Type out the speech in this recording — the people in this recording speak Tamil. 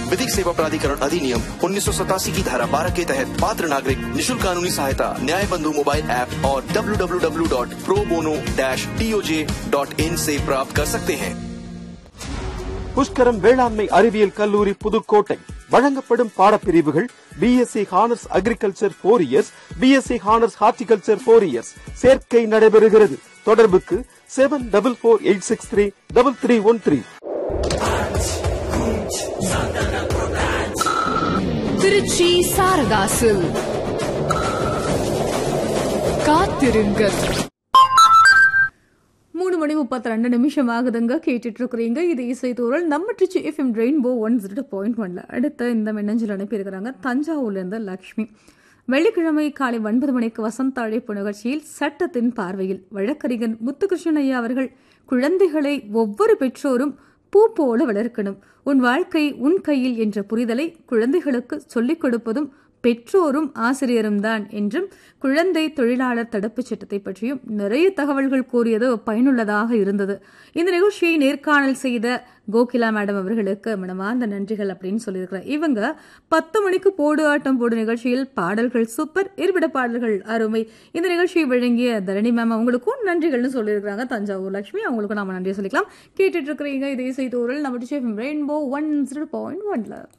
विधिक सेवा प्राधिकरण अधिनियम उन्नीस की धारा 12 के तहत पात्र नागरिक निशुल्क कानूनी सहायता न्याय बंधु मोबाइल ऐप और www.probono-toj.in से प्राप्त कर सकते हैं புஷ்கரம் வேளாண்மை அறிவியல் கல்லூரி புதுக்கோட்டை வழங்கப்படும் பாடப்பிரிவுகள் BSc honours agriculture four years BSc honours horticulture four years சேர்க்கை நடைபெறுகிறது தொடர்புக்கு seven double four eight six three double three one three Trichy சாரதாசில் காத்திருங்கள் மூணு மணி முப்பத்தி ரெண்டு நிமிஷம் ஆகுதுங்க கேட்டுட்டு இருக்கிறீங்க இது இசை தூரல் நம்ம Trichy FM rainbow one zero point ஒன்ல அடுத்த இந்த மின்னஞ்சல் அனுப்பியிருக்கிறாங்க தஞ்சாவூர்லேருந்து லக்ஷ்மி வெள்ளிக்கிழமை காலை ஒன்பது மணிக்கு வசந்த அழைப்பு நிகழ்ச்சியில் சட்டத்தின் பார்வையில் வழக்கறிஞர் முத்துகிருஷ்ணன் ஐயா அவர்கள் குழந்தைகளை ஒவ்வொரு பெற்றோரும் பூ போல வளர்க்கணும் உன் வாழ்க்கை உன் கையில் என்ற புரிதலை குழந்தைகளுக்கு சொல்லிக் கொடுப்பதும் பெற்றோரும் ஆசிரியரும் தான் என்றும் குழந்தை தொழிலாளர் தடுப்புச் சட்டத்தை பற்றியும் நிறைய தகவல்கள் கூறியது பயனுள்ளதாக இருந்தது இந்த நிகழ்ச்சியை நேர்காணல் செய்த கோகிலா மேடம் அவர்களுக்கு மனமார்ந்த நன்றிகள் அப்படின்னு சொல்லியிருக்கிறார் இவங்க பத்து மணிக்கு போடு ஆட்டம் போடு நிகழ்ச்சியில் பாடல்கள் சூப்பர் இருபிட பாடல்கள் அருமை இந்த நிகழ்ச்சியை வழங்கிய தரணி மேம் அவங்களுக்கும் நன்றிகள்னு சொல்லியிருக்கிறாங்க தஞ்சாவூர் லட்சுமி அவங்களுக்கும் நாம நன்றி சொல்லிக்கலாம் கேட்டுட்டு இருக்கிறீங்க இது இசை தூரல் நம்ம ரெயின்போ ஒன் ஜீரோ பாயிண்ட் ஒன்ல